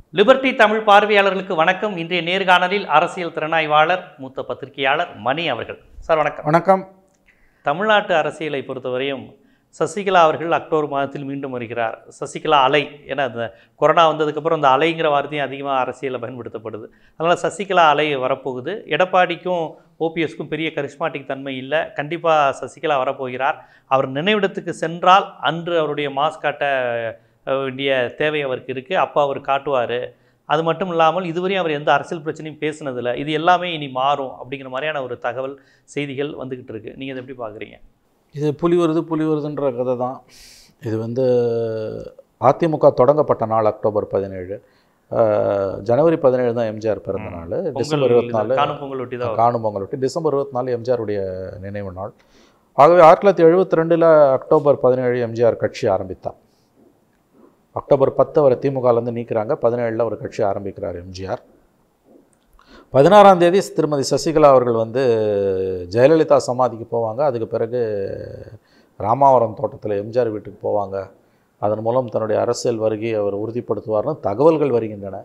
Liberty Tamil பார்வையாளர்களுக்கு வணக்கம் இன்றைய நேர்காணலில் அரசியல் திறனாய்வாளர் மூத்த பத்திரிகையாளர் மணி அவர்கள் சார் வணக்கம் வணக்கம் தமிழ்நாட்டு அரசியலை பொறுத்தவரையும் சசிகலா அவர்கள் அக்டோபர் மாதத்தில் மீண்டும் வருகிறார் சசிகலா அலை ஏன்னா அந்த கொரோனா வந்ததுக்கப்புறம் அந்த அலைங்கிற வார்த்தையும் அதிகமாக அரசியலில் பயன்படுத்தப்படுது அதனால் சசிகலா அலை வரப்போகுது எடப்பாடிக்கும் ஓபிஎஸ்க்கும் பெரிய கரிஸ்மாட்டிக் தன்மை இல்லை கண்டிப்பாக சசிகலா வரப்போகிறார் அவர் நினைவிடத்துக்கு சென்றால் அன்று அவருடைய மாஸ் காட்ட அஹ், வேண்டிய தேவை அவருக்கு இருக்குது அப்போ அவர் காட்டுவார் அது மட்டும் இல்லாமல் இதுவரையும் அவர் எந்த அரசியல் பிரச்சனையும் பேசினதில்லை இது எல்லாமே இனி மாறும் அப்படிங்கிற மாதிரியான ஒரு தகவல் செய்திகள் வந்துக்கிட்டு இருக்கு நீங்கள் இதை எப்படி பார்க்குறீங்க இது புலி வருது புலி வருதுன்ற கதை தான் இது வந்து அதிமுக தொடங்கப்பட்ட நாள் அக்டோபர் பதினேழு அஹ், ஜனவரி பதினேழு தான் எம்ஜிஆர் பிறந்த நாள் டிசம்பர் இருபத்தி நாலு காணும் பொங்கல் ஒட்டி தான் வரும். காணும் பொங்கல் ஒட்டி டிசம்பர் இருபத்தி நாலு எம்ஜிஆருடைய நினைவு நாள் ஆகவே ஆயிரத்தி தொள்ளாயிரத்தி எழுபத்தி ரெண்டில் அக்டோபர் பதினேழு எம்ஜிஆர் கட்சி ஆரம்பித்தார் அக்டோபர் பத்து அவரை திமுகலேருந்து நீக்கிறாங்க பதினேழில் ஒரு கட்சி ஆரம்பிக்கிறார் எம்ஜிஆர் பதினாறாம் தேதி திருமதி சசிகலா அவர்கள் வந்து ஜெயலலிதா சமாதிக்கு போவாங்க அதுக்கு பிறகு ராமாவரம் தோட்டத்தில் எம்ஜிஆர் வீட்டுக்கு போவாங்க அதன் மூலம் தன்னுடைய அரசியல் வருகையை அவர் உறுதிப்படுத்துவார்னு தகவல்கள் வருகின்றன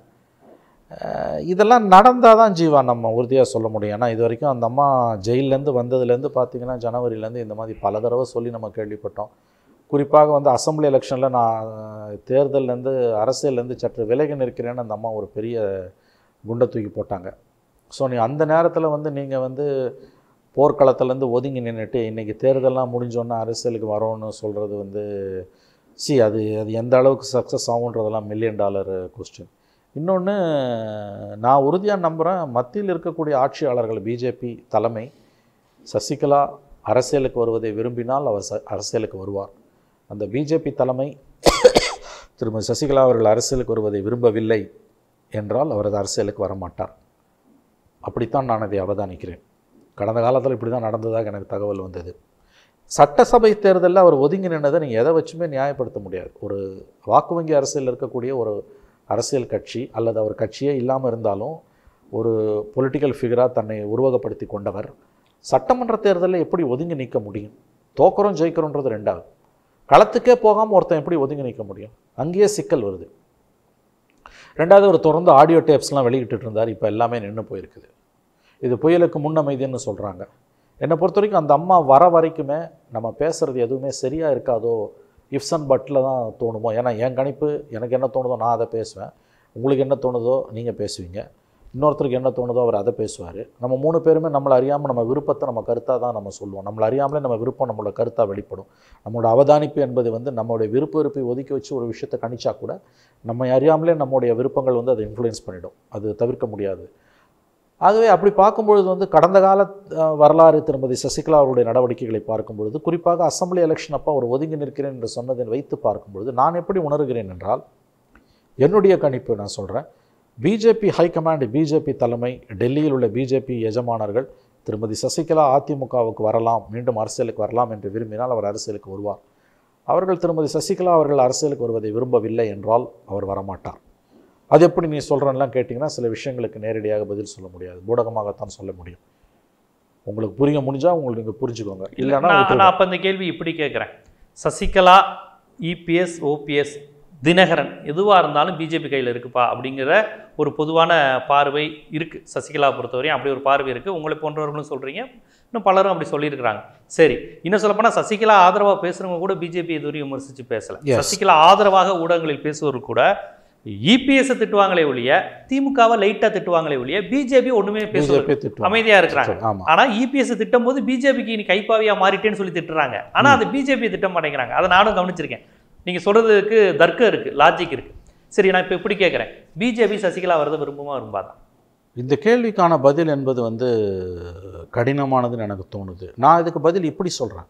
அஹ் இதெல்லாம் நடந்தால் தான் ஜீவா நம்ம உறுதியாக சொல்ல முடியும் ஏன்னா இது வரைக்கும் அந்த அம்மா ஜெயிலேருந்து வந்ததுலேருந்து பார்த்தீங்கன்னா ஜனவரியிலேருந்து இந்த மாதிரி பல தடவை சொல்லி நம்ம கேள்விப்பட்டோம் குறிப்பாக வந்து அசம்பிளி எலெக்ஷனில் நான் தேர்தல்லேருந்து அரசியல்லேருந்து சற்று விலகி நிற்கிறேன்னு அந்த அம்மா ஒரு பெரிய குண்டை தூக்கி போட்டாங்க ஸோ நீ அந்த நேரத்தில் வந்து நீங்கள் வந்து போர்க்களத்துலேருந்து ஒதுங்கி நின்றுட்டு இன்றைக்கி தேர்தல்லாம் முடிஞ்சோன்னே அரசியலுக்கு வரோன்னு சொல்கிறது வந்து சி அது அது எந்த அளவுக்கு சக்ஸஸ் ஆகுன்றதெல்லாம் மில்லியன் டாலர் கொஸ்டின் இன்னொன்று நான் உறுதியாக நம்புகிறேன் மத்தியில் இருக்கக்கூடிய ஆட்சியாளர்கள் பிஜேபி தலைமை சசிகலா அரசியலுக்கு வருவதை விரும்பினால் அவர் ச அரசியலுக்கு வருவார் அந்த பிஜேபி தலைமை திருமதி சசிகலா அவர்கள் அரசியலுக்கு வருவதை விரும்பவில்லை என்றால் அவரது அரசியலுக்கு வரமாட்டார் அப்படித்தான் நான் அதை அவதானிக்கிறேன் கடந்த காலத்தில் இப்படி தான் நடந்ததாக எனக்கு தகவல் வந்தது சட்டசபை தேர்தலில் அவர் ஒதுங்கி நின்றதை நீங்கள் எதை வச்சுமே நியாயப்படுத்த முடியாது ஒரு வாக்கு வங்கி அரசியல் இருக்கக்கூடிய ஒரு அரசியல் கட்சி அல்லது அவர் கட்சியே இல்லாமல் இருந்தாலும் ஒரு பொலிட்டிக்கல் ஃபிகராக தன்னை உருவகப்படுத்தி கொண்டவர் சட்டமன்ற தேர்தலில் எப்படி ஒதுங்கி நிற்க முடியும் தோக்குறோம் ஜெயிக்கிறோன்றது ரெண்டாவது களத்துக்கே போகாமல் ஒருத்தன் எப்படி ஒதுங்கி நிற்க முடியும் அங்கேயே சிக்கல் வருது ரெண்டாவது ஒரு தொடர்ந்து ஆடியோ டேப்ஸ்லாம் வெளியிட்டு இருந்தார் இப்போ எல்லாமே நின்று போயிருக்குது இது புயலுக்கு முன்னமைதின்னு சொல்கிறாங்க என்னை பொறுத்த வரைக்கும் அந்த அம்மா வர வரைக்குமே நம்ம பேசுகிறது எதுவுமே சரியாக இருக்காதோ இஃப்ஸ் அண்ட் பட்டில் தான் தோணுமோ ஏன்னா என் கணிப்பு எனக்கு என்ன தோணுதோ நான் அதை பேசுவேன் உங்களுக்கு என்ன தோணுதோ நீங்கள் பேசுவீங்க இன்னொருத்தருக்கு என்ன தோணுதோ அவர் அதை பேசுவார் நம்ம மூணு பேருமே நம்மளை அறியாமல் நம்ம விருப்பத்தை நம்ம கருத்தாக தான் நம்ம சொல்லுவோம் நம்மளை அறியாமலே நம்ம விருப்பம் நம்மளோட கருத்தாக வெளிப்படும் நம்மளோட அவதானிப்பு என்பது வந்து நம்மளுடைய விருப்ப விருப்பை ஒதுக்கி வச்சு ஒரு விஷயத்தை கணிச்சா கூட நம்ம அறியாமலே நம்முடைய விருப்பங்கள் வந்து அதை இன்ஃப்ளூயன்ஸ் பண்ணிடும் அது தவிர்க்க முடியாது ஆகவே அப்படி பார்க்கும்பொழுது வந்து கடந்த கால அஹ், வரலாறு திருமதி சசிகலா அவருடைய நடவடிக்கைகளை பார்க்கும்பொழுது குறிப்பாக அசம்பிளி எலெக்ஷன் அப்போ அவர் ஒதுங்கி நிற்கிறேன் என்று சொன்னதை வைத்து பார்க்கும்பொழுது நான் எப்படி உணர்கிறேன் என்றால் என்னுடைய கணிப்பு நான் சொல்கிறேன் பிஜேபி ஹைகமாண்ட் பிஜேபி தலைமை டெல்லியில் உள்ள பிஜேபி எஜமானர்கள் திருமதி சசிகலா அதிமுகவுக்கு வரலாம் மீண்டும் அரசியலுக்கு வரலாம் என்று விரும்பினால் அவர் அரசியலுக்கு வருவார் அவர்கள் திருமதி சசிகலா அவர்கள் அரசியலுக்கு வருவதை விரும்பவில்லை என்றால் அவர் வரமாட்டார் அது எப்படி நீ சொல்கிறேன்லாம் கேட்டிங்கன்னா சில விஷயங்களுக்கு நேரடியாக பதில் சொல்ல முடியாது ஊடகமாகத்தான் சொல்ல முடியும் உங்களுக்கு புரிய முடிஞ்சால் உங்களுக்கு நீங்கள் புரிஞ்சுக்கோங்க இல்லைன்னா நான் விட்டுருங்க. நான் அப்போ இந்த கேள்வி இப்படி கேட்குறேன் சசிகலா இபிஎஸ் ஓபிஎஸ் தினகரன் எதுவாக இருந்தாலும் பிஜேபி கையில் இருக்குப்பா அப்படிங்கிற ஒரு பொதுவான பார்வை இருக்குது சசிகலா பொறுத்தவரையும் அப்படி ஒரு பார்வை இருக்குது உங்களை போன்றவர்களும் சொல்கிறீங்க இன்னும் பலரும் அப்படி சொல்லியிருக்கிறாங்க சரி இன்னும் சொல்லப்போனால் சசிகலா ஆதரவாக பேசுகிறவங்க கூட பிஜேபி இதுவரையும் விமர்சித்து பேசலை Yes. சசிகலா ஆதரவாக ஊடகங்களில் பேசுவவர்கள் கூட இபிஎஸ் திட்டுவாங்களே ஒழிய திமுகவை லைட்டாக திட்டுவாங்களே ஒழிய பிஜேபி ஒன்றுமே பேசுவது பிஜேபி திட்டம் அமைதியாக இருக்கிறாங்க ஆமாம் ஆனா இபிஎஸ் திட்டும் போது பிஜேபிக்கு நீ கைப்பாவியா மாறிட்டேன்னு சொல்லி திட்டுறாங்க ஆனா அது பிஜேபி திட்டம் மாட்டேங்கிறாங்க அதை நானும் கவனிச்சிருக்கேன் நீங்க சொல்றதுக்கு தர்க்கம் இருக்கு லாஜிக் இருக்கு சரி நான் இப்ப இப்படி கேட்கறேன் பிஜேபி சசிகலா வரதை விரும்புமா விரும்பாதான் இந்த கேள்விக்கான பதில் என்பது வந்து கடினமானதுன்னு எனக்கு தோணுது நான் இதுக்கு பதில் இப்படி சொல்கிறேன்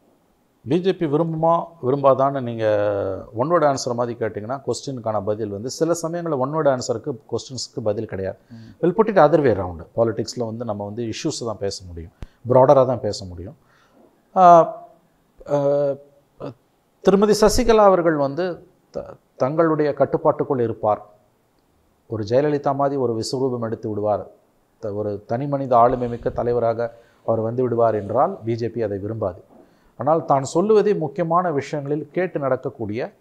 பிஜேபி விரும்புமா விரும்பாதான்னு நீங்கள் ஒன் வேர்டு ஆன்சர் மாதிரி கேட்டிங்கன்னா கொஸ்டினுக்கான பதில் வந்து சில சமயங்களில் ஒன் வேர்டு ஆன்சருக்கு கொஸ்டின்ஸ்க்கு பதில் கிடையாது will put it other way round பாலிடிக்ஸில் வந்து நம்ம வந்து இஷ்யூஸ் தான் பேச முடியும் ப்ராடராக தான் பேச முடியும் ஆஹ், ஆஹ், திருமதி சசிகலா அவர்கள் வந்து த தங்களுடைய கட்டுப்பாட்டுக்குள் இருப்பார் ஒரு ஜெயலலிதா மாதிரி ஒரு விஸ்வரூபம் எடுத்து விடுவார் த- ஒரு தனி மனித ஆளுமை மிக்க தலைவராக அவர் வந்து விடுவார் என்றால் பிஜேபி அதை விரும்பாது ஆனால் தான் சொல்லுவதை முக்கியமான விஷயங்களில் கேட்டு நடக்கக்கூடிய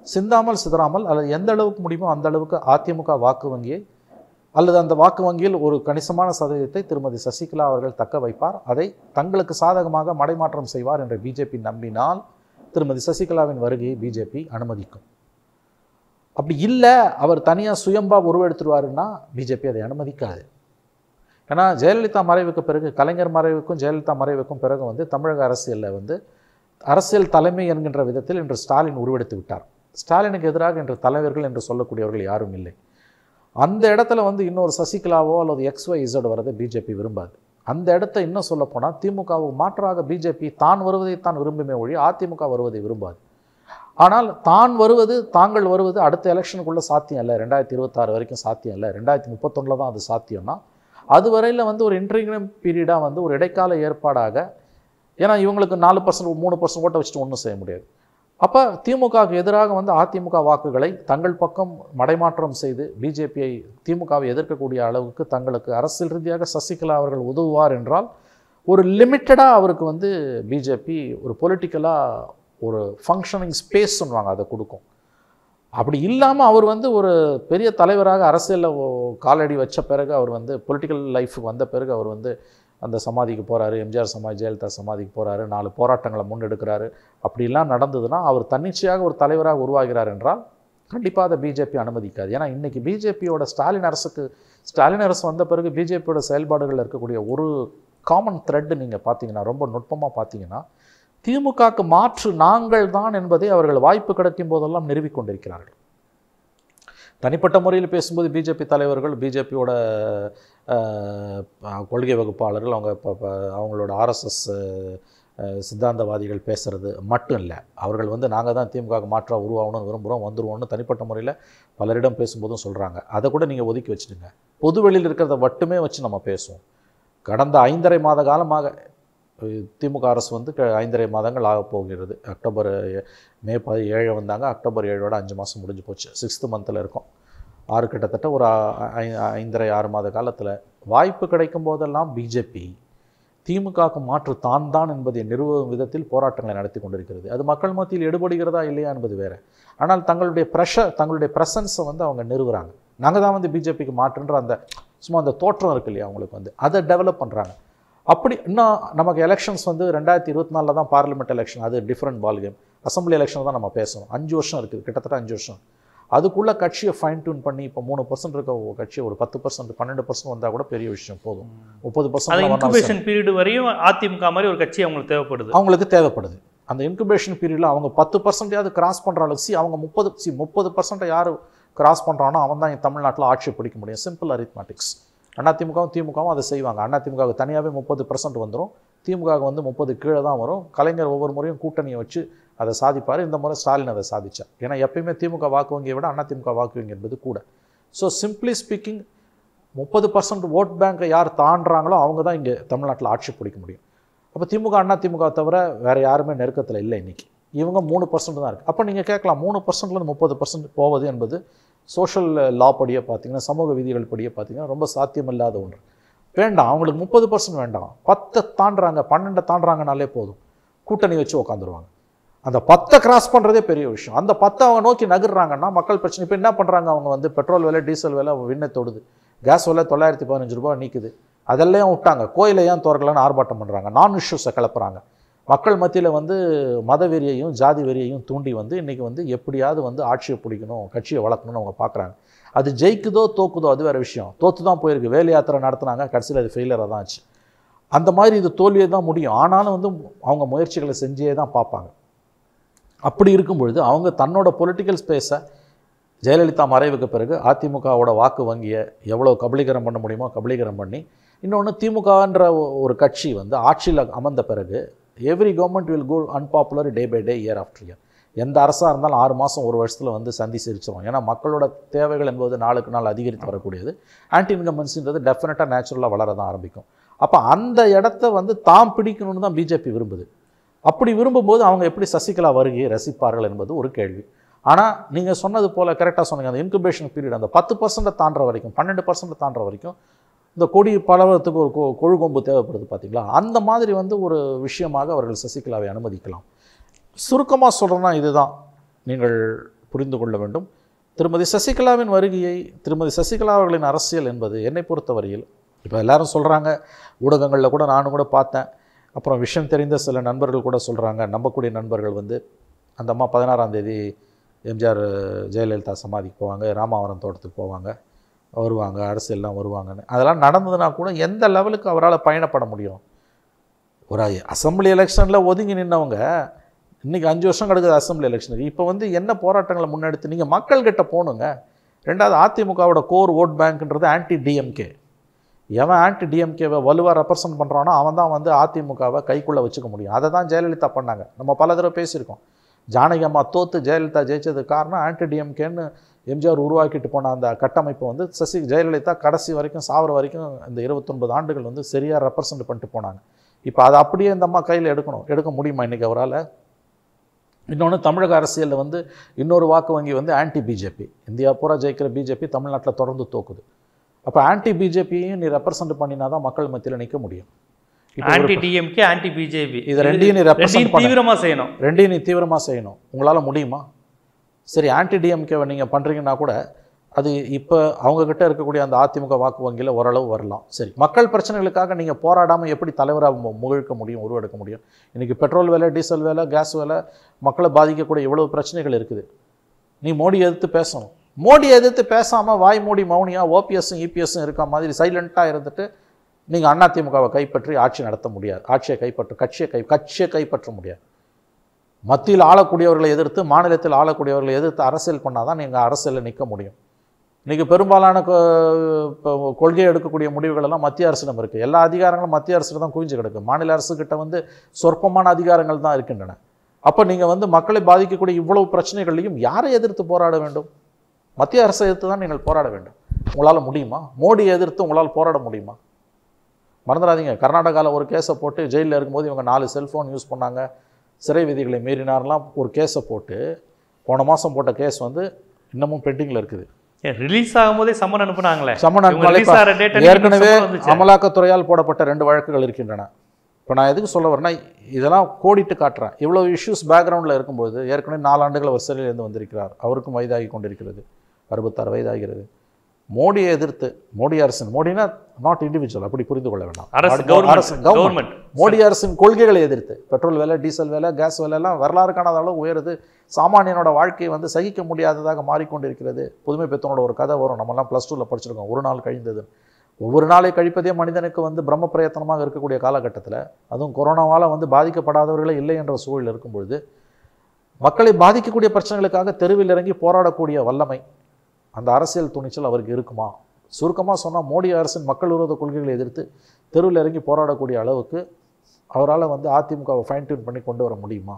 சிந்தாமல் சிதறாமல் அல்லது எந்த அளவுக்கு முடியுமோ அந்த அளவுக்கு அதிமுக வாக்கு வங்கியை அல்லது அந்த வாக்கு வங்கியில் ஒரு கணிசமான சதவீதத்தை திருமதி சசிகலா அவர்கள் தக்க வைப்பார் அதை தங்களுக்கு சாதகமாக மடைமாற்றம் செய்வார் என்று பிஜேபி நம்பினால் திருமதி சசிகலாவின் வருகையை பிஜேபி அனுமதிக்கும் அப்படி இல்லை அவர் தனியாக சுயம்பா உருவெடுத்துருவாருன்னா பிஜேபி அதை அனுமதிக்காது ஏன்னா ஜெயலலிதா மறைவுக்கு பிறகு கலைஞர் மறைவுக்கும் ஜெயலலிதா மறைவுக்கும் பிறகு வந்து தமிழக அரசியலில் வந்து அரசியல் தலைமை என்கின்ற விதத்தில் இன்று ஸ்டாலின் உருவெடுத்து விட்டார் ஸ்டாலினுக்கு எதிராக இன்று தலைவர்கள் என்று சொல்லக்கூடியவர்கள் யாரும் இல்லை அந்த இடத்துல வந்து இன்னொரு சசிகலாவோ அல்லது எக்ஸ் ஒய் இசட் வரதை பிஜேபி விரும்பாது அந்த இடத்த இன்னும் சொல்லப்போனால் திமுகவுக்கு மாற்றாக பிஜேபி தான் வருவதை தான் விரும்புமே ஒழிய அதிமுக வருவதை விரும்பாது ஆனால் தான் வருவது தாங்கள் வருவது அடுத்த எலெக்ஷனுக்குள்ள சாத்தியம் இல்லை ரெண்டாயிரத்தி இருபத்தாறு வரைக்கும் சாத்தியம் இல்லை ரெண்டாயிரத்தி முப்பத்தொன்னில் தான் அது சாத்தியம்னா அது வரையில் வந்து ஒரு இன்டர்கிரம் பீரியடாக வந்து ஒரு இடைக்கால ஏற்பாடாக ஏன்னா இவங்களுக்கு நாலு பர்சன்ட் மூணு பர்சன்ட் ஓட்டை வச்சுட்டு ஒன்றும் செய்ய முடியாது அப்போ திமுகவுக்கு எதிராக வந்து அதிமுக வாக்குகளை தங்கள் பக்கம் மடைமாற்றம் செய்து பிஜேபியை திமுகவை எதிர்க்கக்கூடிய அளவுக்கு தங்களுக்கு அரசியல் ரீதியாக சசிகலா அவர்கள் உதவுவார் என்றால் ஒரு லிமிட்டடாக அவருக்கு வந்து பிஜேபி ஒரு பொலிட்டிக்கலாக ஒரு ஃபங்க்ஷனிங் ஸ்பேஸ் சொல்லுவாங்க அதை கொடுக்கும் அப்படி இல்லாமல் அவர் வந்து ஒரு பெரிய தலைவராக அரசியலில் காலடி வச்ச பிறகு அவர் வந்து பொலிட்டிக்கல் லைஃபுக்கு வந்த பிறகு அவர் வந்து அந்த சமாதிக்கு போகிறாரு எம்ஜிஆர் சமாதி ஜெயலலிதா சமாதிக்கு போகிறாரு நாலு போராட்டங்களை முன்னெடுக்கிறாரு அப்படிலாம் நடந்ததுன்னா அவர் தன்னிச்சையாக ஒரு தலைவராக உருவாகிறார் என்றால் கண்டிப்பாக அதை பிஜேபி அனுமதிக்காது ஏன்னா இன்றைக்கி பிஜேபியோட ஸ்டாலின் அரசுக்கு ஸ்டாலின் அரசு வந்த பிறகு பிஜேபியோட செயல்பாடுகளில் இருக்கக்கூடிய ஒரு காமன் த்ரெட் நீங்கள் பார்த்தீங்கன்னா ரொம்ப நுட்பமாக பார்த்தீங்கன்னா திமுகக்கு மாற்று நாங்கள் தான் என்பதை அவர்கள் வாய்ப்பு கிடைக்கும் போதெல்லாம் நிறுவிக் கொண்டிருக்கிறார்கள் தனிப்பட்ட முறையில் பேசும்போது பிஜேபி தலைவர்கள் பிஜேபியோட கொள்கை வகுப்பாளர்கள் அவங்க இப்போ இப்போ அவங்களோட ஆர்எஸ்எஸ் சித்தாந்தவாதிகள் பேசுகிறது மட்டும் இல்லை அவர்கள் வந்து நாங்கள் தான் திமுக மாற்றாக உருவாகணும்னு விரும்புகிறோம் வந்துருவோம்னு தனிப்பட்ட முறையில் பலரிடம் பேசும்போதும் சொல்கிறாங்க அதை கூட நீங்கள் ஒதுக்கி வச்சுடுங்க பொதுவெளியில் இருக்கிறத மட்டுமே வச்சு நம்ம பேசுவோம் கடந்த ஐந்தரை மாத காலமாக திமுக அரசு வந்து க- ஐந்தரை மாதங்கள் ஆகப் போகிறது அக்டோபர் ஏ- மே பதி ஏழு வந்தாங்க அக்டோபர் ஏழோட அஞ்சு மாதம் முடிஞ்சு போச்சு சிக்ஸ்த்து மந்தில் இருக்கும் ஆறு கிட்டத்தட்ட ஒரு ஆ- ஐ- ஐந்தரை ஆறு மாத காலத்தில் வாய்ப்பு கிடைக்கும் போதெல்லாம் பிஜேபி திமுகவுக்கு மாற்று தான் தான் என்பதை நிறுவும் விதத்தில் போராட்டங்களை நடத்தி கொண்டிருக்கிறது அது மக்கள் மத்தியில் எடுபடுகிறதா இல்லையா என்பது வேறு ஆனால் தங்களுடைய ப்ரெஷர் தங்களுடைய ப்ரெசன்ஸை வந்து அவங்க நிறுவுறாங்க நாங்கள் தான் வந்து பிஜேபிக்கு மாற்றுன்ற அந்த சும்மா அந்த தோற்றம் இருக்கு இல்லையா அவங்களுக்கு வந்து அதை டெவலப் பண்ணுறாங்க அப்படி இன்னும் நமக்கு எலெக்ஷன்ஸ் வந்து ரெண்டாயிரத்தி இருபத்தி நாலில் தான் பார்லிமெண்ட் எலெக்ஷன் அது different ball game assembly election தான் நம்ம பேசணும் அஞ்சு வருஷம் இருக்குது கிட்டத்தட்ட அஞ்சு வருஷம் அதுக்குள்ளே கட்சியை ஃபைன் டியூன் பண்ணி இப்போ மூணு பர்சன்ட் இருக்க ஒரு கட்சி ஒரு பத்து பர்சன்ட் பன்னெண்டு பர்சன்ட் வந்தால் கூட பெரிய விஷயம் போதும் முப்பது அது பர்சன்ட் இன்குபேஷன் பீரியட் வரையும் அதிமுக மாதிரி ஒரு கட்சி அவங்களுக்கு தேவைப்படுது அவங்களுக்கு தேவைப்படுது அந்த இன்குபேஷன் பீரியடில் அவங்க பத்து பர்சன்டையாவது கிராஸ் பண்ணுற அளவுக்கு சி அவங்க முப்பது சி முப்பது பர்சன்ட்டை யார் கிராஸ் பண்ணுறானோ அவன் தான் தமிழ்நாட்டில் ஆட்சி பிடிக்க முடியும் சிம்பிள் அரித்மெட்டிக்ஸ் அதிமுகவும் திமுகவும் அதை செய்வாங்க அதிமுகவுக்கு தனியாகவே முப்பது பர்சன்ட் வந்துடும் திமுகவுக்கு வந்து முப்பது கீழே தான் வரும் கலைஞர் ஒவ்வொரு முறையும் கூட்டணியை வச்சு அதை சாதிப்பார் இந்த முறை ஸ்டாலின் அதை சாதிச்சார் ஏன்னா எப்பயுமே திமுக வாக்கு வங்கியை விட அதிமுக வாக்கு வங்கி என்பது கூட ஸோ சிம்பிளி ஸ்பீக்கிங் முப்பது பர்சன்ட் ஓட் பேங்கை யார் தாண்டுறாங்களோ அவங்க தான் இங்கே தமிழ்நாட்டில் ஆட்சி பிடிக்க முடியும் அப்போ திமுக அண்ணா திமுக தவிர வேறு யாருமே நெருக்கத்தில் இல்லை இன்னைக்கு இவங்க மூணு பர்சன்ட் தான் இருக்குது அப்போ நீங்கள் கேட்கலாம் மூணு பர்சன்ட்லேருந்து முப்பது பர்சன்ட் போவது என்பது சோஷியல் லா படியே பார்த்தீங்கன்னா சமூக விதிகள் படியே பார்த்தீங்கன்னா ரொம்ப சாத்தியமில்லாத ஒன்று வேண்டாம் அவங்களுக்கு முப்பது பர்சன்ட் வேண்டாம் பத்தை தாண்டுறாங்க பன்னெண்டை தாண்டுறாங்கனாலே போதும் கூட்டணி வச்சு உட்காந்துருவாங்க அந்த பத்தை கிராஸ் பண்ணுறதே பெரிய விஷயம் அந்த பத்தை அவங்க நோக்கி நகர்றாங்கன்னா மக்கள் பிரச்சனை இப்போ என்ன பண்ணுறாங்க அவங்க வந்து பெட்ரோல் விலை டீசல் விலை விண்ணை தொடுது கேஸ் விலை தொள்ளாயிரத்தி பதினஞ்சு ரூபாய் நீக்குது அதெல்லாம் விட்டாங்க கோயிலை ஏன் திறக்கலன்னு ஆர்ப்பாட்டம் பண்ணுறாங்க நான் இஷ்யூஸை கிளப்புறாங்க மக்கள் மத்தியில் வந்து மத வெறியையும் ஜாதி வெறியையும் தூண்டி வந்து இன்றைக்கி வந்து எப்படியாவது வந்து ஆட்சியை பிடிக்கணும் கட்சியை வளர்க்கணும்னு அவங்க பார்க்குறாங்க அது ஜெயிக்குதோ தோக்குதோ அது வேறு விஷயம் தோத்து தான் போயிருக்கு வேலை யாத்திரை நடத்துனாங்க கடைசியில் அது ஃபெயிலியராக தான் ஆச்சு அந்த மாதிரி இது தோல்வியே தான் முடியும் ஆனாலும் வந்து அவங்க முயற்சிகளை செஞ்சே தான் பார்ப்பாங்க அப்படி இருக்கும் பொழுது அவங்க தன்னோட பொலிட்டிக்கல் ஸ்பேஸை ஜெயலலிதா மறைவுக்கு பிறகு அதிமுகவோட வாக்கு வங்கியை எவ்வளோ கபலீகரம் பண்ண முடியுமோ கபலீகரம் பண்ணி இன்னொன்று திமுகன்ற ஒரு கட்சி வந்து ஆட்சியில் அமர்ந்த பிறகு every government will go unpopular day by day year after year எந்த அரசாக இருந்தாலும் ஆறு மாதம் ஒரு வருஷத்தில் வந்து சந்தி சிரிச்சிடும் ஏன்னா மக்களோட தேவைகள் என்பது நாளுக்கு நாள் அதிகரித்து வரக்கூடியது ஆன்டி இன்கம்பன்சின்றது டெஃபினட்டாக நேச்சுரலாக வளர தான் ஆரம்பிக்கும் அப்போ அந்த இடத்த வந்து தாம் பிடிக்கணும்னு தான் பிஜேபி விரும்புது அப்படி விரும்பும்போது அவங்க எப்படி சசிகலா வருகையை ரசிப்பார்கள் என்பது ஒரு கேள்வி ஆனால் நீங்கள் சொன்னது போல் கரெக்டாக சொன்னீங்க அந்த இன்குபேஷன் பீரியட் அந்த பத்து பர்சன்ட்டை தாண்டுற வரைக்கும் பன்னெண்டு பர்சன்ட் தாண்டுற வரைக்கும் இந்த கொடி பலவரத்துக்கு ஒரு கொ- கொழுகொம்பு தேவைப்படுது பார்த்தீங்களா அந்த மாதிரி வந்து ஒரு விஷயமாக அவர்கள் சசிகலாவை அனுமதிக்கலாம் சுருக்கமாக சொல்கிறேன்னா இதுதான் நீங்கள் புரிந்து கொள்ள வேண்டும் திருமதி சசிகலாவின் வருகையை திருமதி சசிகலா அவர்களின் அரசியல் என்பது என்னை பொறுத்தவரையில் இப்போ எல்லாரும் சொல்கிறாங்க ஊடகங்களில் கூட நானும் கூட பார்த்தேன் அப்புறம் விஷயம் தெரிந்த சில நண்பர்கள் கூட சொல்கிறாங்க நம்பக்கூடிய நண்பர்கள் வந்து அந்த அம்மா பதினாறாம் தேதி எம்ஜிஆர் ஜெயலலிதா சமாதிக்கு போவாங்க ராமாவரம் தோட்டத்துக்கு போவாங்க வருவாங்க அரசியல்லாம் வருவாங்கன்னு அதெல்லாம் நடந்ததுன்னா கூட எந்த லெவலுக்கு அவரால் பயணப்பட முடியும் ஒரு அசம்பிளி எலெக்ஷனில் ஒதுங்கி நின்னவங்க இன்றைக்கி அஞ்சு வருஷம் கிடக்குது அசம்பிளி எலெக்ஷனுக்கு இப்போ வந்து என்ன போராட்டங்களை முன்னெடுத்து நீங்கள் மக்கள்கிட்ட போகணுங்க ரெண்டாவது அதிமுகவோட கோர் ஓட் பேங்க்ன்றது ஆன்டி டிஎம்கே எவன் ஆன்டி டிஎம்கேவை வலுவாக ரெப்ரசன்ட் பண்ணுறானோ அவன் தான் வந்து அதிமுகவை கைக்குள்ளே வச்சுக்க முடியும் அதை தான் ஜெயலலிதா பண்ணாங்க நம்ம பல தடவை பேசியிருக்கோம் ஜானகி அம்மா தோத்து ஜெயலலிதா ஜெயிச்சதுக்கு காரணம் ஆன்டி டிஎம்கேன்னு எம்ஜிஆர் உருவாக்கிட்டு போன அந்த கட்டமைப்பு வந்து சசி ஜெயலலிதா கடைசி வரைக்கும் சாவர வரைக்கும் இந்த இருபத்தொன்பது ஆண்டுகள் வந்து சரியாக ரெப்ரசன்ட் பண்ணிட்டு போனாங்க இப்போ அதை அப்படியே இந்த அம்மா கையில் எடுக்கணும் எடுக்க முடியுமா இன்றைக்கி அவரால் இன்னொன்று தமிழக அரசியலில் வந்து இன்னொரு வாக்கு வங்கி வந்து ஆன்டி பிஜேபி இந்தியா பூரா ஜெயிக்கிற பிஜேபி தமிழ்நாட்டில் தொடர்ந்து தோக்குது அப்போ ஆன்டி பிஜேபியையும் நீ ரெப்ரசன்ட் பண்ணினா தான் மக்கள் மத்தியில் நிற்க முடியும் இப்போ ஒரு- ஆன்டி டிஎம்கே ஆன்டி பிஜேபி இது ரெண்டையும் நீ represent பண்ண. தீவிரமா செய்யணும் ரெண்டையும் நீ தீவிரமாக செய்யணும் உங்களால் முடியுமா சரி ஆன்டி டிஎம்கேவை நீங்கள் பண்ணுறீங்கன்னா கூட அது இப்போ அவங்கக்கிட்ட இருக்கக்கூடிய அந்த அதிமுக வாக்கு வங்கியில் ஓரளவு வரலாம் சரி மக்கள் பிரச்சனைகளுக்காக நீங்கள் போராடாமல் எப்படி தலைவராக மு- முகிழ்க்க முடியும் உருவெடுக்க முடியும் இன்றைக்கி பெட்ரோல் விலை டீசல் விலை கேஸ் விலை மக்களை பாதிக்கக்கூடிய இவ்வளவு பிரச்சனைகள் இருக்குது நீ மோடி எதிர்த்து பேசணும் மோடி எதிர்த்து பேசாமல் வாய் மூடி மௌனியாக ஓபிஎஸ்ஸும் இபிஎஸ்ஸும் இருக்க மாதிரி சைலண்ட்டாக இருந்துட்டு நீங்கள் அதிமுகவை கைப்பற்றி ஆட்சி நடத்த முடியாது ஆட்சியை கைப்பற்ற கட்சியை கை கட்சியை கைப்பற்ற முடியாது மத்தியில் ஆளக்கூடியவர்களை எதிர்த்து மாநிலத்தில் ஆளக்கூடியவர்களை எதிர்த்து அரசியல் பண்ணால் தான் நீங்கள் அரசியலில் நிற்க முடியும் இன்றைக்கி பெரும்பாலான கொ- இப்போ கொள்கை எடுக்கக்கூடிய முடிவுகள் எல்லாம் மத்திய அரசிடம் இருக்குது எல்லா அதிகாரங்களும் மத்திய அரசிடம் தான் குவிஞ்சு கிடக்கு மாநில அரசுக்கிட்ட வந்து சொற்பமான அதிகாரங்கள் தான் இருக்கின்றன அப்போ நீங்கள் வந்து மக்களை பாதிக்கக்கூடிய இவ்வளவு பிரச்சனைகளையும் யாரை எதிர்த்து போராட வேண்டும் மத்திய அரசை எதிர்த்து தான் நீங்கள் போராட வேண்டும் உங்களால் முடியுமா மோடியை எதிர்த்து உங்களால் போராட முடியுமா மறந்துடாதீங்க கர்நாடகாவில் ஒரு கேஸை போட்டு ஜெயிலில் இருக்கும்போது இவங்க நாலு செல்ஃபோன் யூஸ் பண்ணாங்க சிறை விதிகளை மீறினார்லாம் ஒரு கேஸை போட்டு போன மாதம் போட்ட கேஸ் வந்து இன்னமும் பெண்டிங்கில் இருக்குது ரிலீஸ் ஆகும்போதே சம்மன் அனுப்புனாங்களே சம்மன் இவங்க அனுப்பலை release ஆகிற date அன்னைக்கு ஏற்கனவே சம்மன் வந்துச்சு. அமலாக்கத்துறையால் போடப்பட்ட ரெண்டு வழக்குகள் இருக்கின்றன இப்போ நான் எதுக்கு சொல்ல வரேன்னா இதெல்லாம் கோடிட்டு காட்டுறேன் இவ்வளோ இஷ்யூஸ் பேக்ரவுண்டில் இருக்கும்போது ஏற்கனவே நாலாண்டுகள் அவர் சிறையிலிருந்து வந்திருக்கிறார் அவருக்கும் வயதாகி கொண்டிருக்கிறது அறுபத்தாறு வயதாகிறது மோடியை எதிர்த்து மோடி அரசின் மோடினா நாட் இண்டிவிஜுவல் அப்படி புரிந்து கொள்ள வேண்டாம் அரசு நாடு- கவர்மெண்ட் அரசு government. கவர்மெண்ட் மோடி அரசின் கொள்கைகளை எதிர்த்து பெட்ரோல் விலை டீசல் விலை கேஸ் விலை எல்லாம் வரலாறு காணாத அளவு உயருது சாமானியனோட வாழ்க்கையை வந்து சகிக்க முடியாததாக மாறிக்கொண்டிருக்கிறது புதுமை பெத்தனோட ஒரு கதை வரும் நம்மலாம் ப்ளஸ் டூவில் படிச்சிருக்கோம் ஒரு நாள் கழிந்தது ஒவ்வொரு நாளை கழிப்பதே மனிதனுக்கு வந்து பிரம்ம பிரயத்தனமாக இருக்கக்கூடிய காலகட்டத்தில் அதுவும் கொரோனாவால் வந்து பாதிக்கப்படாதவர்களே இல்லை என்ற சூழல் இருக்கும் பொழுது மக்களை பாதிக்கக்கூடிய பிரச்சனைகளுக்காக தெருவில் இறங்கி போராடக்கூடிய வல்லமை அந்த அரசியல் துணிச்சல் அவருக்கு இருக்குமா சுருக்கமாக சொன்னால் மோடி அரசின் மக்கள் விரோத கொள்கைகளை எதிர்த்து தெருவில் இறங்கி போராடக்கூடிய அளவுக்கு அவரால் வந்து அதிமுகவை ஃபைன் டியூன் பண்ணி கொண்டு வர முடியுமா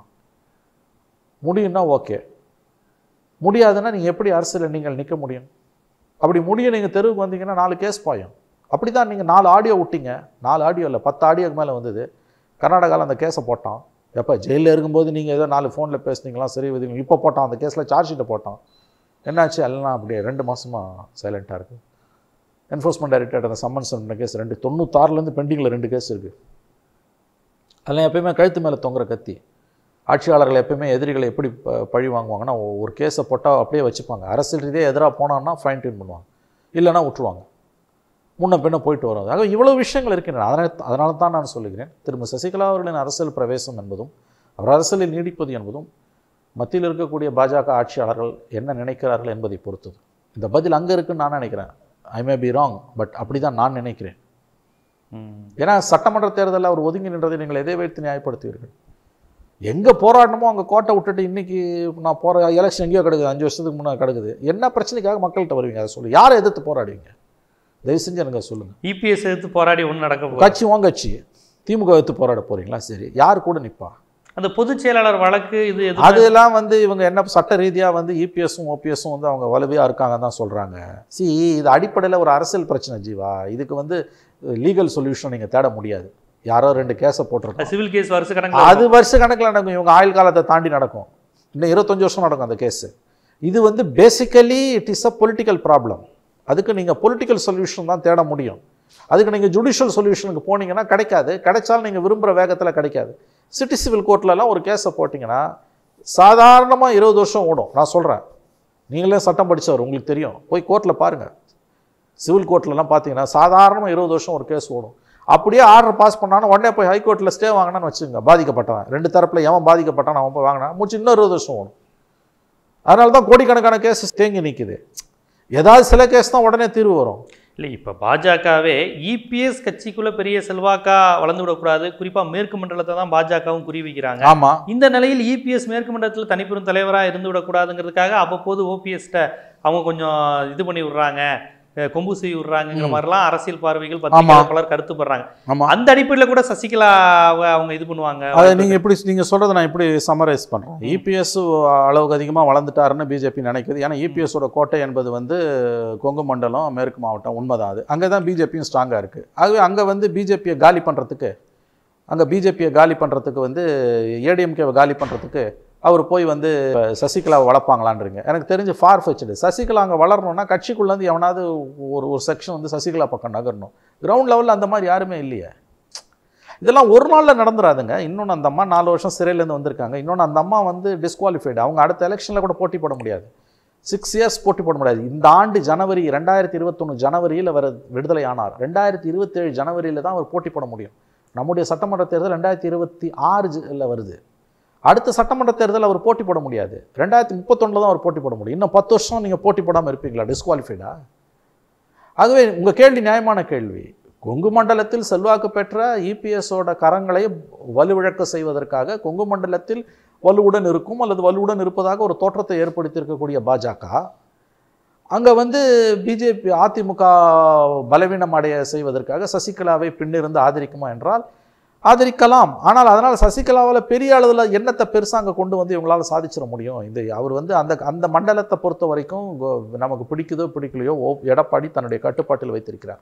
முடியும்னா ஓகே முடியாதுன்னா நீங்கள் எப்படி அரசியலில் நீங்கள் நிற்க முடியும் அப்படி முடியும் நீங்கள் தெருவுக்கு வந்தீங்கன்னா நாலு கேஸ் பாயும் அப்படி தான் நீங்கள் நாலு ஆடியோ விட்டீங்க நாலு ஆடியோ இல்லை பத்து ஆடியோக்கு மேலே வந்தது கர்நாடகாவில் அந்த கேஸை போட்டான் எப்போ ஜெயிலில் இருக்கும்போது நீங்கள் ஏதோ நாலு ஃபோனில் பேசுனீங்களா சரி விதிங்க இப்போ போட்டான் அந்த கேஸில் சார்ஜ் ஷீட்டை போட்டான் என்னாச்சு எல்லாம் அப்படியே ரெண்டு மாதமாக சைலண்ட்டாக இருக்குது என்ஃபோர்ஸ்மெண்ட் டைரக்டர் அந்த சம்மன்ஸ் பண்ண கேஸ் ரெண்டு தொண்ணூத்தாறுலேருந்து பெண்டிங்கில் ரெண்டு கேஸ் இருக்குது அதெல்லாம் எப்பயுமே கழுத்து மேலே தொங்குற கத்தி ஆட்சியாளர்கள் எப்பயுமே எதிரிகளை எப்படி ப- பழி வாங்குவாங்கன்னா ஒ- ஒரு கேஸை போட்டால் அப்படியே வச்சுப்பாங்க அரசியல் ரீதியாக எதிராக போனான்னா ஃபைன் டியூன் பண்ணுவாங்க இல்லைன்னா விட்டுருவாங்க முன்ன பின்ன போயிட்டு வரும் ஆக இவ்வளோ விஷயங்கள் இருக்கின்றன அதனால் அதனால தான் நான் சொல்லுகிறேன் திரும்ப சசிகலா அவர்களின் அரசியல் பிரவேசம் என்பதும் அவர் அரசியலில் நீடிப்பது என்பதும் மத்தியில் இருக்கக்கூடிய பாஜக ஆட்சியாளர்கள் என்ன நினைக்கிறார்கள் என்பதை பொறுத்தது இந்த பதில் அங்கே இருக்குன்னு நான் நினைக்கிறேன் I may be wrong but அப்படி தான் நான் நினைக்கிறேன் ம். ஏன்னா சட்டமன்ற தேர்தலில் அவர் ஒதுங்கி நின்றதை நீங்கள் எதை வைத்து நியாயப்படுத்துவீர்கள் எங்கே போராடணுமோ அங்கே கோட்டை விட்டுட்டு இன்னைக்கு நான் போகிற எலெக்ஷன் எங்கேயோ கிடக்குது அஞ்சு வருஷத்துக்கு முன்னாடி கிடக்குது என்ன பிரச்சனைக்காக மக்கள்கிட்ட வருவீங்க அதை சொல்லு யாரை எதிர்த்து போராடுவீங்க தயவு செஞ்சு எனக்கு அதை சொல்லுங்கள் இபிஎஸ் எடுத்து போராடி ஒன்றும் நடக்க போகுது கட்சி உன் கட்சி திமுக எடுத்து போராட போறீங்களா சரி யார் கூட நிற்பா அந்த பொதுச் செயலாளர் வழக்கு இது எது அதெல்லாம் வந்து இவங்க என்ன சட்ட ரீதியாக வந்து இபிஎஸும் ஓபிஎஸும் வந்து அவங்க வலுவையாக இருக்காங்கன்னு தான் சொல்கிறாங்க சி இது அடிப்படையில் ஒரு அரசியல் பிரச்சனை ஜீவா இதுக்கு வந்து லீகல் சொல்யூஷன் நீங்கள் தேட முடியாது யாரோ ரெண்டு கேஸை போட்டிருக்கோம் சிவில் கேஸ் வருஷ கணக்கு அது வருஷ கணக்கில் நடக்கும் இவங்க ஆயுள் காலத்தை தாண்டி நடக்கும் இன்னும் இருபத்தஞ்சு வருஷம் நடக்கும் அந்த கேஸு இது வந்து basically it is a political problem அதுக்கு நீங்கள் பொலிட்டிக்கல் சொல்யூஷன் தான் தேட முடியும் அதுக்கு நீங்கள் ஜுடிஷியல் சொல்யூஷனுக்கு போனீங்கன்னா கிடைக்காது கிடைச்சாலும் நீங்கள் விரும்புகிற வேகத்தில் கிடைக்காது சிட்டி சிவில் கோர்ட்லலாம் ஒரு கேஸை போட்டிங்கன்னா சாதாரணமாக இருபது வருஷம் ஓடும் நான் சொல்கிறேன் நீங்களே சட்டம் படிச்சவர் உங்களுக்கு தெரியும் போய் கோர்ட்டில் பாருங்கள் சிவில் கோர்ட்லலாம் பார்த்தீங்கன்னா சாதாரணமாக இருபது வருஷம் ஒரு கேஸ் ஓடும் அப்படியே ஆர்டர் பாஸ் பண்ணாலும் உடனே போய் ஹைகோர்ட்டில் ஸ்டே வாங்கினான்னு வச்சுங்க பாதிக்கப்பட்டவன் ரெண்டு தரப்பில் எவன் பாதிக்கப்பட்டான் அவன் போய் வாங்கினா முடிச்சு இன்னும் இருபது வருஷம் ஓடும் அதனால தான் கோடிக்கணக்கான கேஸ் தேங்கி நிற்குது ஏதாவது சில கேஸ் தான் உடனே தீர்வு வரும் இல்லை இப்போ பாஜகவே இபிஎஸ் கட்சிக்குள்ள பெரிய செல்வாக்கா வளர்ந்து விடக்கூடாது குறிப்பாக மேற்கு மண்டலத்தை தான் பாஜகவும் குறி வைக்கிறாங்க ஆமாம் இந்த நிலையில் இபிஎஸ் மேற்கு மண்டலத்தில் தனிப்பெரும் தலைவராக இருந்து விடக்கூடாதுங்கிறதுக்காக அவ்வப்போது ஓபிஎஸ்ட்ட அவங்க கொஞ்சம் இது பண்ணி விடுறாங்க அஹ் கொம்பு செய்ய விடுறாங்கிற ம். மாதிரிலாம் அரசியல் பார்வைகள் பத்திரிகையாளர் பலர் கருத்துப்படுறாங்க ஆமாம் அந்த அடிப்படையில் கூட சசிகலா அவங்க இது பண்ணுவாங்க அதை நீங்கள் எப்படி நீங்கள் சொல்கிறத நான் இப்படி சம்மரைஸ் பண்ணுறேன் இபிஎஸ் அளவுக்கு அதிகமாக வளர்ந்துட்டாருன்னு பிஜேபி நினைக்குது ஏன்னா இபிஎஸோட கோட்டை என்பது வந்து கொங்கு மண்டலம் மேற்கு மாவட்டம் உண்மைதான் அது அங்கே தான் பிஜேபியும் ஸ்ட்ராங்காக இருக்குது ஆகவே அங்கே வந்து பிஜேபியை காலி பண்ணுறதுக்கு அங்கே பிஜேபியை காலி பண்ணுறதுக்கு வந்து ஏடிஎம்கேவை காலி பண்ணுறதுக்கு அவர் போய் வந்து சசிகலாவை வளர்ப்பாங்களான்றீங்க எனக்கு தெரிஞ்சு ஃபார் ஃபெச்சடு சசிகலா அங்கே வளரணும்னா கட்சிக்குள்ளேருந்து எவனாவது ஒரு ஒரு செக்ஷன் வந்து சசிகலா பக்கம் நகரணும் கிரவுண்ட் லெவலில் அந்த மாதிரி யாருமே இல்லையே இதெல்லாம் ஒரு நாளில் நடந்துராதுங்க இன்னொன்று அந்த அம்மா நாலு வருஷம் சிறையிலேருந்து வந்திருக்காங்க இன்னொன்று அந்த அம்மா வந்து டிஸ்குவாலிஃபைடு அவங்க அடுத்த எலெக்ஷனில் கூட போட்டி போட முடியாது சிக்ஸ் இயர்ஸ் போட்டி போட முடியாது இந்த ஆண்டு ஜனவரி ரெண்டாயிரத்தி இருபத்தொன்று ஜனவரியில் அவர் விடுதலை ஆனார் ரெண்டாயிரத்தி இருபத்தேழு ஜனவரியில் தான் அவர் போட்டி போட முடியும் நம்முடைய சட்டமன்ற தேர்தல் ரெண்டாயிரத்தி இருபத்தி ஆறு வருது அடுத்த சட்டமன்ற தேர்தல் அவர் போட்டி போட முடியாது ரெண்டாயிரத்தி முப்பத்தொன்னில் தான் அவர் போட்டி போட முடியும் இன்னும் பத்து வருஷம் நீங்கள் போட்டி போடாமல் இருப்பீங்களா டிஸ்குவாலிஃபைடா ஆகவே உங்கள் கேள்வி நியாயமான கேள்வி கொங்கு மண்டலத்தில் செல்வாக்கு பெற்ற இபிஎஸோட கரங்களை வலுவிழக்க செய்வதற்காக கொங்கு மண்டலத்தில் வலுவுடன் இருக்கும் அல்லது வலுவுடன் இருப்பதாக ஒரு தோற்றத்தை ஏற்படுத்தியிருக்கக்கூடிய பாஜக அங்கே வந்து பிஜேபி அதிமுக பலவீனம் அடைய செய்வதற்காக சசிகலாவை பின்னிருந்து ஆதரிக்குமா என்றால் ஆதரிக்கலாம் ஆனால் அதனால் சசிகலாவால் பெரிய அளவில் எண்ணத்தை பெருசாக அங்கே கொண்டு வந்து இவங்களால சாதிச்சிட முடியும் இந்த அவர் வந்து அந்த அந்த மண்டலத்தை பொறுத்த வரைக்கும் கோ- நமக்கு பிடிக்குதோ பிடிக்கலையோ ஓ எடப்பாடி தன்னுடைய கட்டுப்பாட்டில் வைத்திருக்கிறார்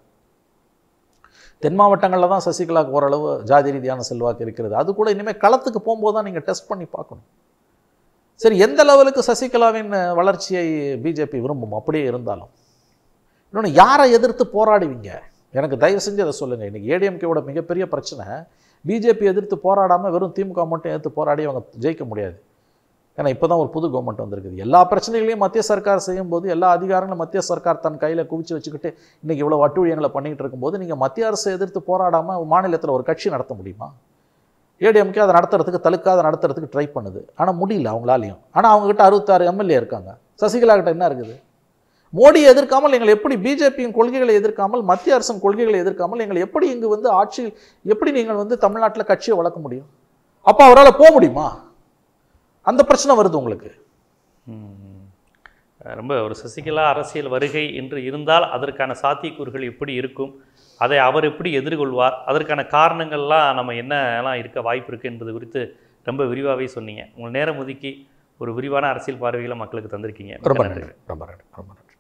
தென் மாவட்டங்களில் தான் சசிகலாவுக்கு ஓரளவு ஜாதி ரீதியான செல்வாக்கு இருக்கிறது அது கூட இனிமேல் களத்துக்கு போகும்போது தான் நீங்கள் டெஸ்ட் பண்ணி பார்க்கணும் சரி எந்த லெவலுக்கு சசிகலாவின் வளர்ச்சியை பிஜேபி விரும்பும் அப்படியே இருந்தாலும் இன்னொன்று யாரை எதிர்த்து போராடுவீங்க எனக்கு தயவு செஞ்சு அதை சொல்லுங்கள் இன்றைக்கி ஏடிஎம்கேவோட மிகப்பெரிய பிரச்சனை பிஜேபி எதிர்த்து போராடாமல் வெறும் திமுக மட்டும் எதிர்த்து போராடி அவங்க ஜெயிக்க முடியாது ஏன்னா இப்போ தான் ஒரு புது கவர்மெண்ட் வந்திருக்குது எல்லா பிரச்சனைகளையும் மத்திய சர்க்கார் செய்யும்போது எல்லா அதிகாரங்களும் மத்திய சர்க்கார் தன் கையில் குவிச்சு வச்சுக்கிட்டு இன்றைக்கி இவ்வளோ வட்டுழியங்களை பண்ணிகிட்டு இருக்கும்போது நீங்கள் மத்திய அரசை எதிர்த்து போராடாமல் மாநிலத்தில் ஒரு கட்சி நடத்த முடியுமா ஏடிஎம்கே அதை நடத்துறதுக்கு தடுக்காத நடத்துறதுக்கு ட்ரை பண்ணுது ஆனால் முடியல அவங்களாலையும் ஆனால் அவங்ககிட்ட அறுபத்தாறு எம்எல்ஏ இருக்காங்க சசிகலா கிட்ட என்ன இருக்குது மோடியை எதிர்க்காமல் நீங்கள் எப்படி பிஜேபியின் கொள்கைகளை எதிர்க்காமல் மத்திய அரசின் கொள்கைகளை எதிர்க்காமல் நீங்கள் எப்படி இங்கு வந்து ஆட்சியில் எப்படி நீங்கள் வந்து தமிழ்நாட்டில் கட்சியை வளர்க்க முடியும் அப்போ அவரால் போக முடியுமா அந்த பிரச்சனை வருது உங்களுக்கு ம். ரொம்ப ஒரு சசிகலா அரசியல் வருகை என்று இருந்தால் அதற்கான சாத்தியக்கூறுகள் எப்படி இருக்கும் அதை அவர் எப்படி எதிர்கொள்வார் அதற்கான காரணங்கள்லாம் நம்ம என்னலாம் இருக்க வாய்ப்பு இருக்குது என்பது குறித்து ரொம்ப விரிவாகவே சொன்னீங்க உங்கள் நேரம் ஒதுக்கி ஒரு விரிவான அரசியல் பார்வைகளை மக்களுக்கு தந்திருக்கீங்க மிக்க ரொம்ப நன்றி. நன்றி ரொம்ப நன்றி ரொம்ப நன்றி